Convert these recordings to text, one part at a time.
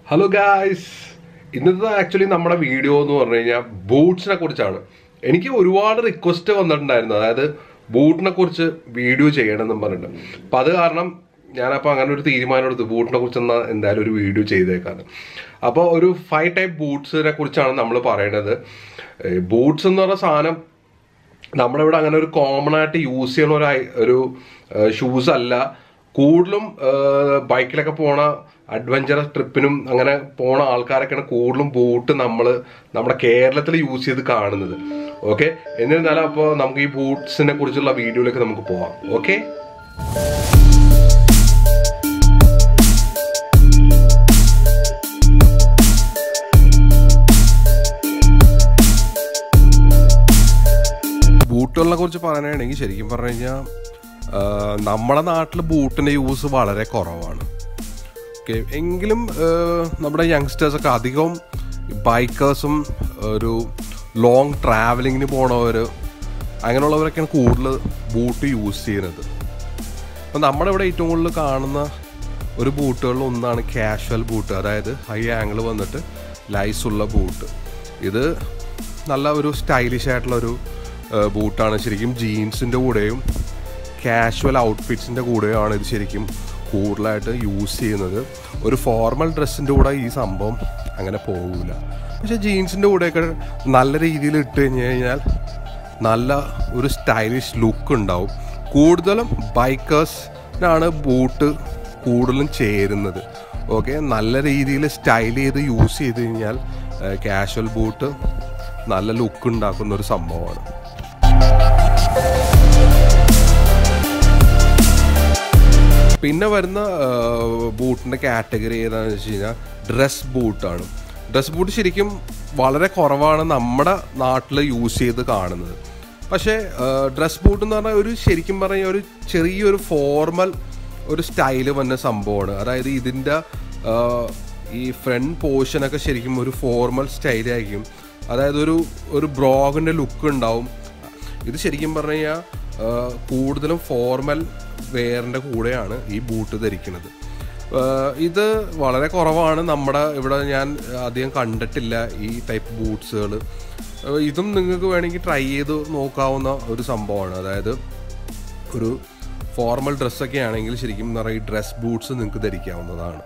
hello guys ഇന്നത്തെ actually നമ്മുടെ video എന്ന് പറഞ്ഞു കഴിഞ്ഞാൽ ബൂട്ട്സിനെ കുറിച്ചാണ് എനിക്ക് ഒരുപാട് റിക്വസ്റ്റ് വന്നിട്ടുണ്ടായിരുന്നു അതായത് ബൂട്ടിനെ കുറിച്ച് വീഡിയോ ചെയ്യണമെന്നും പറഞ്ഞിട്ട് അപ്പം അത് കാരണം ഞാനപ്പോൾ അങ്ങനെ ഒരു തീരുമാനം എടുത്തു ബൂട്ടിനെ കുറിച്ച് എന്നാൽ എന്തായാലും ഒരു വീഡിയോ ചെയ്തേക്കാണ് അപ്പോൾ ഒരു ഫൈവ് ടൈപ്പ് ബൂട്ട്സിനെ കുറിച്ചാണ് നമ്മൾ പറയണത് ബൂട്ട്സ് എന്ന് പറഞ്ഞ സാധനം നമ്മുടെ ഇവിടെ അങ്ങനെ ഒരു കോമൺ ആയിട്ട് യൂസ് ചെയ്യണ ഒരു ഐ- ഒരു ഷൂസ് അല്ല കൂടുതലും ബൈക്കിലൊക്കെ പോണ അഡ്വഞ്ചറസ് ട്രിപ്പിനും അങ്ങനെ പോണ ആൾക്കാരൊക്കെയാണ് കൂടുതലും ബൂട്ട് നമ്മൾ നമ്മുടെ കേരളത്തിൽ യൂസ് ചെയ്ത് കാണുന്നത് ഓക്കെ എന്നിരുന്നാലും അപ്പോൾ നമുക്ക് ഈ ബൂട്ട്സിനെ കുറിച്ചുള്ള വീഡിയോയിലേക്ക് നമുക്ക് പോവാം ഓക്കെ ബൂട്ടുകളെ കുറിച്ച് പറയാനാണെങ്കിൽ ശരിക്കും പറഞ്ഞു കഴിഞ്ഞാൽ നമ്മുടെ നാട്ടിൽ ബൂട്ടിൻ്റെ യൂസ് വളരെ കുറവാണ് ഓക്കെ എങ്കിലും ആ, നമ്മുടെ യങ്സ്റ്റേഴ്സൊക്കെ അധികവും ബൈക്കേഴ്സും ഒരു ലോങ് ട്രാവലിങ്ങിന് പോണവർ അങ്ങനെയുള്ളവരൊക്കെയാണ് കൂടുതൽ ബൂട്ട് യൂസ് ചെയ്യുന്നത് അപ്പം നമ്മുടെ ഇവിടെ ഏറ്റവും കൂടുതൽ കാണുന്ന ഒരു ബൂട്ടുകളിൽ ഒന്നാണ് കാഷ്വൽ ബൂട്ട് അതായത് ഹൈ ആംഗിൾ വന്നിട്ട് ലൈസ് ഉള്ള ബൂട്ട് ഇത് നല്ല ഒരു സ്റ്റൈലിഷ് ആയിട്ടുള്ള ഒരു ബൂട്ടാണ് ശരിക്കും ജീൻസിൻ്റെ കൂടെയും കാഷ്വൽ ഔട്ട്ഫിറ്റ്സിൻ്റെ കൂടെയാണ് ഇത് ശരിക്കും കൂടുതലായിട്ട് യൂസ് ചെയ്യുന്നത് ഒരു ഫോർമൽ ഡ്രസ്സിൻ്റെ കൂടെ ഈ സംഭവം അങ്ങനെ പോകില്ല പക്ഷേ ജീൻസിൻ്റെ കൂടെയൊക്കെ നല്ല രീതിയിൽ ഇട്ട് കഴിഞ്ഞ് കഴിഞ്ഞാൽ നല്ല ഒരു സ്റ്റൈലിഷ് ലുക്ക് ഉണ്ടാവും കൂടുതലും ബൈക്കേഴ്സിനാണ് ബൂട്ട് കൂടുതലും ചേരുന്നത് ഓക്കെ നല്ല രീതിയിൽ സ്റ്റൈൽ ചെയ്ത് യൂസ് ചെയ്ത് കഴിഞ്ഞാൽ കാഷ്വൽ ബൂട്ട് നല്ല ലുക്ക് ഉണ്ടാക്കുന്ന ഒരു സംഭവമാണ് പിന്നെ വരുന്ന ബൂട്ടിൻ്റെ കാറ്റഗറി ഏതാണെന്ന് വെച്ച് കഴിഞ്ഞാൽ ഡ്രസ് ബൂട്ടാണ് ഡ്രസ് ബൂട്ട് ശരിക്കും വളരെ കുറവാണ് നമ്മുടെ നാട്ടിൽ യൂസ് ചെയ്ത് കാണുന്നത് പക്ഷേ ഡ്രസ് ബൂട്ട് എന്ന് പറഞ്ഞാൽ ഒരു ശരിക്കും പറഞ്ഞാൽ ഒരു ചെറിയൊരു ഫോർമൽ ഒരു സ്റ്റൈല് വന്ന സംഭവമാണ് അതായത് ഇതിൻ്റെ ഈ ഫ്രണ്ട് പോർഷനൊക്കെ ശരിക്കും ഒരു ഫോർമൽ സ്റ്റൈലായിരിക്കും അതായത് ഒരു ഒരു ബ്രോഗിൻ്റെ ലുക്ക് ഉണ്ടാവും ഇത് ശരിക്കും പറഞ്ഞു കഴിഞ്ഞാൽ കൂടുതലും ഫോർമൽ വെയറിൻ്റെ കൂടെയാണ് ഈ ബൂട്ട് ധരിക്കുന്നത് ആഹ് ഇത് വളരെ കുറവാണ് നമ്മുടെ ഇവിടെ ഞാൻ അധികം കണ്ടിട്ടില്ല ഈ ടൈപ്പ് ബൂട്ട്സുകൾ ഇതും നിങ്ങൾക്ക് വേണമെങ്കിൽ ട്രൈ ചെയ്ത് നോക്കാവുന്ന ഒരു സംഭവമാണ് അതായത് ഒരു ഫോർമൽ ഡ്രസ്സൊക്കെ ആണെങ്കിൽ ശരിക്കും എന്ന് പറയുക ഡ്രസ് ബൂട്ട്സ് നിങ്ങൾക്ക് ധരിക്കാവുന്നതാണ്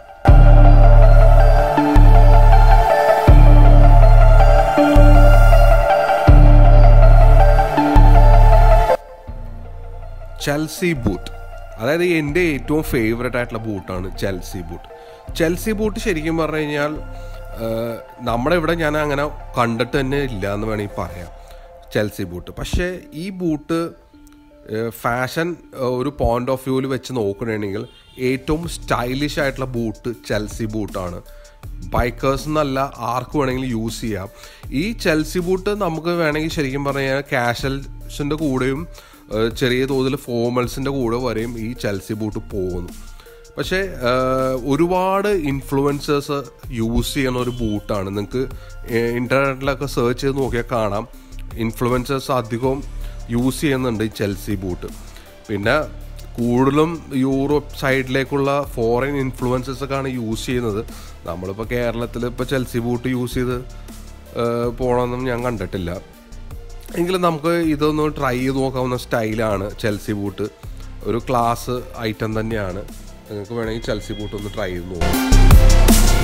ചെൽസി ബൂട്ട് അതായത് എൻ്റെ ഏറ്റവും ഫേവററ്റ് ആയിട്ടുള്ള ബൂട്ടാണ് ചെൽസി ബൂട്ട് ചെൽസി ബൂട്ട് ശരിക്കും പറഞ്ഞു കഴിഞ്ഞാൽ ആ, നമ്മുടെ ഇവിടെ ഞാൻ അങ്ങനെ കണ്ടിട്ട് തന്നെ ഇല്ല എന്ന് വേണമെങ്കിൽ പറയാം ചെൽസി ബൂട്ട് പക്ഷേ ഈ ബൂട്ട് ഫാഷൻ ഒരു പോയിന്റ് ഓഫ് വ്യൂവിൽ വെച്ച് നോക്കുകയാണെങ്കിൽ ഏറ്റവും സ്റ്റൈലിഷ് ആയിട്ടുള്ള ബൂട്ട് ചെൽസി ബൂട്ടാണ് ബൈക്കേഴ്സ് എന്നല്ല ആർക്ക് വേണമെങ്കിലും യൂസ് ചെയ്യാം ഈ ചെൽസി ബൂട്ട് നമുക്ക് വേണമെങ്കിൽ ശരിക്കും പറഞ്ഞാൽ കാഷ്വൽസിൻ്റെ കൂടെയും ഏഹ്, ചെറിയ തോതിൽ ഫോമൽസിൻ്റെ കൂടെ വരെയും ഈ ചെൽസി ബൂട്ട് പോകുന്നു പക്ഷേ ഏഹ്, ഒരുപാട് ഇൻഫ്ലുവൻസേഴ്സ് യൂസ് ചെയ്യുന്ന ഒരു ബൂട്ടാണ് നിങ്ങൾക്ക് ഇൻ്റർനെറ്റിലൊക്കെ സെർച്ച് ചെയ്ത് നോക്കിയാൽ കാണാം ഇൻഫ്ലുവൻസേഴ്സ് അധികവും യൂസ് ചെയ്യുന്നുണ്ട് ഈ ചെൽസി ബൂട്ട് പിന്നെ കൂടുതലും യൂറോപ്പ് സൈഡിലേക്കുള്ള ഫോറിൻ ഇൻഫ്ലുവൻസസ് ഒക്കെയാണ് യൂസ് ചെയ്യുന്നത് നമ്മളിപ്പോൾ കേരളത്തിൽ ഇപ്പോൾ ചെൽസി ബൂട്ട് യൂസ് ചെയ്ത് ഏഹ്, പോകണമെന്നും ഞാൻ കണ്ടിട്ടില്ല എങ്കിലും നമുക്ക് ഇതൊന്ന് ട്രൈ ചെയ്ത് നോക്കാവുന്ന സ്റ്റൈലാണ് ചെൽസി ബൂട്ട് ഒരു ക്ലാസ് ഐറ്റം തന്നെയാണ് നിങ്ങൾക്ക് വേണമെങ്കിൽ ചെൽസി ബൂട്ട് ഒന്ന് ട്രൈ ചെയ്ത് നോക്കാം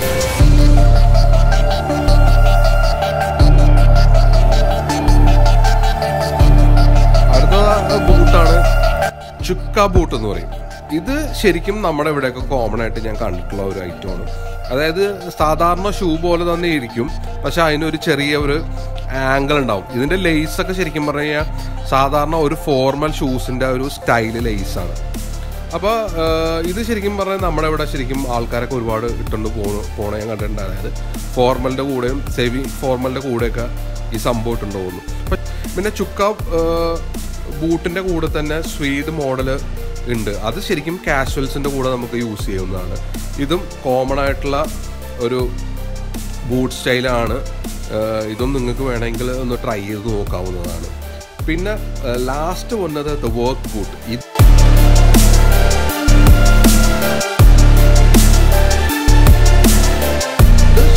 അടുത്ത ബൂട്ടാണ് ചുക്ക ബൂട്ട് എന്ന് പറയും ഇത് ശരിക്കും നമ്മുടെ ഇവിടെയൊക്കെ കോമൺ ആയിട്ട് ഞാൻ കണ്ടിട്ടുള്ള ഒരു ഐറ്റമാണ് അതായത് സാധാരണ ഷൂ പോലെ തന്നെ ഇരിക്കും പക്ഷെ അതിനൊരു ചെറിയ ഒരു ആംഗിൾ ഉണ്ടാവും ഇതിന്റെ ലേസ് ഒക്കെ ശരിക്കും പറഞ്ഞു കഴിഞ്ഞാൽ സാധാരണ ഒരു ഫോർമൽ ഷൂസിന്റെ ഒരു സ്റ്റൈല് ലേസാണ് അപ്പോൾ ഇത് ശരിക്കും പറഞ്ഞാൽ നമ്മുടെ ഇവിടെ ശരിക്കും ആൾക്കാരൊക്കെ ഒരുപാട് ഇട്ടുകൊണ്ട് പോണ പോണ ഞാൻ കണ്ടിട്ടുണ്ട് അതായത് ഫോർമലിൻ്റെ കൂടെയും സെമി ഫോർമലിൻ്റെ കൂടെയൊക്കെ ഈ സംഭവം ഇട്ടുകൊണ്ട് പോകുന്നു അപ്പൊ പിന്നെ ചുക്ക ബൂട്ടിൻ്റെ കൂടെ തന്നെ സ്വീഡ് മോഡൽ ഉണ്ട് അത് ശരിക്കും കാഷ്വൽസിൻ്റെ കൂടെ നമുക്ക് യൂസ് ചെയ്യുന്നതാണ് ഇതും കോമൺ ആയിട്ടുള്ള ഒരു ബൂട്ട് സ്റ്റൈലാണ് ഏഹ് ഇതും നിങ്ങൾക്ക് വേണമെങ്കിൽ ഒന്ന് ട്രൈ ചെയ്ത് നോക്കാവുന്നതാണ് പിന്നെ ലാസ്റ്റ് വന്നത് ദ വർക്ക് ബൂട്ട് ഇത്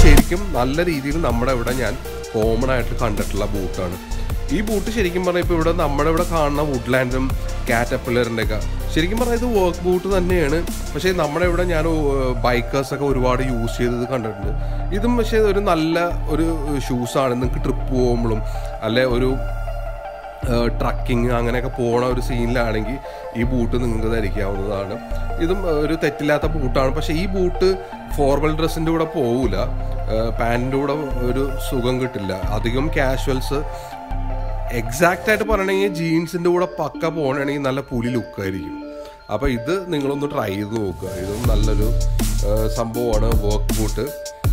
ശരിക്കും നല്ല രീതിയിൽ നമ്മുടെ ഇവിടെ ഞാൻ കോമൺ ആയിട്ട് കണ്ടിട്ടുള്ള ബൂട്ടാണ് ഈ ബൂട്ട് ശരിക്കും പറഞ്ഞാൽ ഇപ്പോൾ ഇവിടെ നമ്മുടെ ഇവിടെ കാണുന്ന വുഡ്ലാൻഡും കാറ്റപ്പിള്ളറിൻ്റെ ഒക്കെ ശരിക്കും പറഞ്ഞാൽ ഇത് വർക്ക് ബൂട്ട് തന്നെയാണ് പക്ഷേ നമ്മുടെ ഇവിടെ ഞാൻ ബൈക്കേഴ്സൊക്കെ ഒരുപാട് യൂസ് ചെയ്തത് കണ്ടിട്ടുണ്ട് ഇതും പക്ഷേ ഒരു നല്ല ഒരു ഷൂസാണ് നിങ്ങൾക്ക് ട്രിപ്പ് പോകുമ്പോഴും അല്ലെ ഒരു ട്രക്കിങ് അങ്ങനെയൊക്കെ പോണ ഒരു സീനിലാണെങ്കിൽ ഈ ബൂട്ട് നിങ്ങൾക്ക് ധരിക്കാവുന്നതാണ് ഇതും ഒരു തെറ്റില്ലാത്ത ബൂട്ടാണ് പക്ഷേ ഈ ബൂട്ട് ഫോർമൽ ഡ്രസ്സിൻ്റെ കൂടെ പോവില്ല പാൻറ്റിൻ്റെ കൂടെ ഒരു സുഖം കിട്ടില്ല അധികം കാഷ്വൽസ് എക്സാക്റ്റ് ആയിട്ട് പറയണമെങ്കിൽ ജീൻസിൻ്റെ കൂടെ പക്ക പോകണമെങ്കിൽ നല്ല പുലി ലുക്കായിരിക്കും അപ്പോൾ ഇത് നിങ്ങളൊന്ന് ട്രൈ ചെയ്ത് നോക്കുക ഇതും നല്ലൊരു സംഭവമാണ് വർക്ക് ബൂട്ട്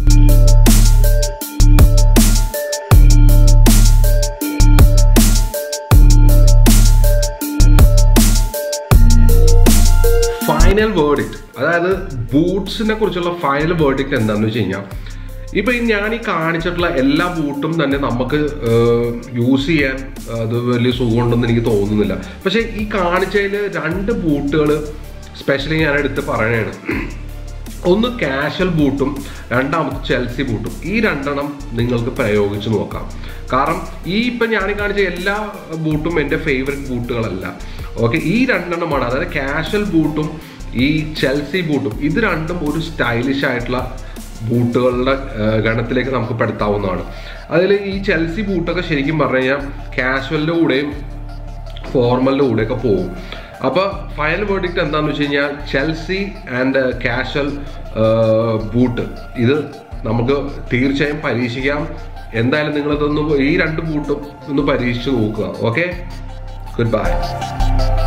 ഫൈനൽ വേർഡിക്റ്റ് അതായത് ബൂട്ട്സിനെ കുറിച്ചുള്ള ഫൈനൽ വേർഡിക്റ്റ് എന്താണെന്ന് വെച്ച് കഴിഞ്ഞാൽ ഇപ്പൊ ഈ ഞാൻ ഈ കാണിച്ചിട്ടുള്ള എല്ലാ ബൂട്ടും തന്നെ നമുക്ക് യൂസ് ചെയ്യാൻ അത് വലിയ സുഖമുണ്ടെന്ന് എനിക്ക് തോന്നുന്നില്ല പക്ഷെ ഈ കാണിച്ചതിൽ രണ്ട് ബൂട്ടുകൾ സ്പെഷ്യലി ഞാൻ എടുത്ത് പറയണതാണ് ഒന്ന് കാഷ്വൽ ബൂട്ടും രണ്ടാമത്തെ ചെൽസി ബൂട്ടും ഈ രണ്ടെണ്ണം നിങ്ങൾക്ക് പ്രയോഗിച്ച് നോക്കാം കാരണം ഈ ഇപ്പം ഞാൻ കാണിച്ച എല്ലാ ബൂട്ടും എൻ്റെ ഫേവററ്റ് ബൂട്ടുകളല്ല ഓക്കെ ഈ രണ്ടെണ്ണമാണ് അതായത് കാഷ്വൽ ബൂട്ടും ഈ ചെൽസി ബൂട്ടും ഇത് രണ്ടും ഒരു സ്റ്റൈലിഷ് ആയിട്ടുള്ള ബൂട്ടുകളുടെ ഗണത്തിലേക്ക് നമുക്ക് പെടുത്താവുന്നതാണ് അതിൽ ഈ ചെൽസി ബൂട്ടൊക്കെ ശരിക്കും പറഞ്ഞു കഴിഞ്ഞാൽ കാഷ്വലിൻ്റെ കൂടെയും ഫോർമലിൻ്റെ കൂടെയൊക്കെ പോകും അപ്പോൾ ഫൈനൽ വേർഡിക്റ്റ് എന്താണെന്ന് വെച്ച് കഴിഞ്ഞാൽ ചെൽസി ആൻഡ് കാഷ്വൽ ബൂട്ട് ഇത് നമുക്ക് തീർച്ചയായും പരീക്ഷിക്കാം എന്തായാലും നിങ്ങളിതൊന്ന് ഈ രണ്ട് ബൂട്ടും ഒന്ന് പരീക്ഷിച്ച് നോക്കുക ഓക്കെ ഗുഡ് ബൈ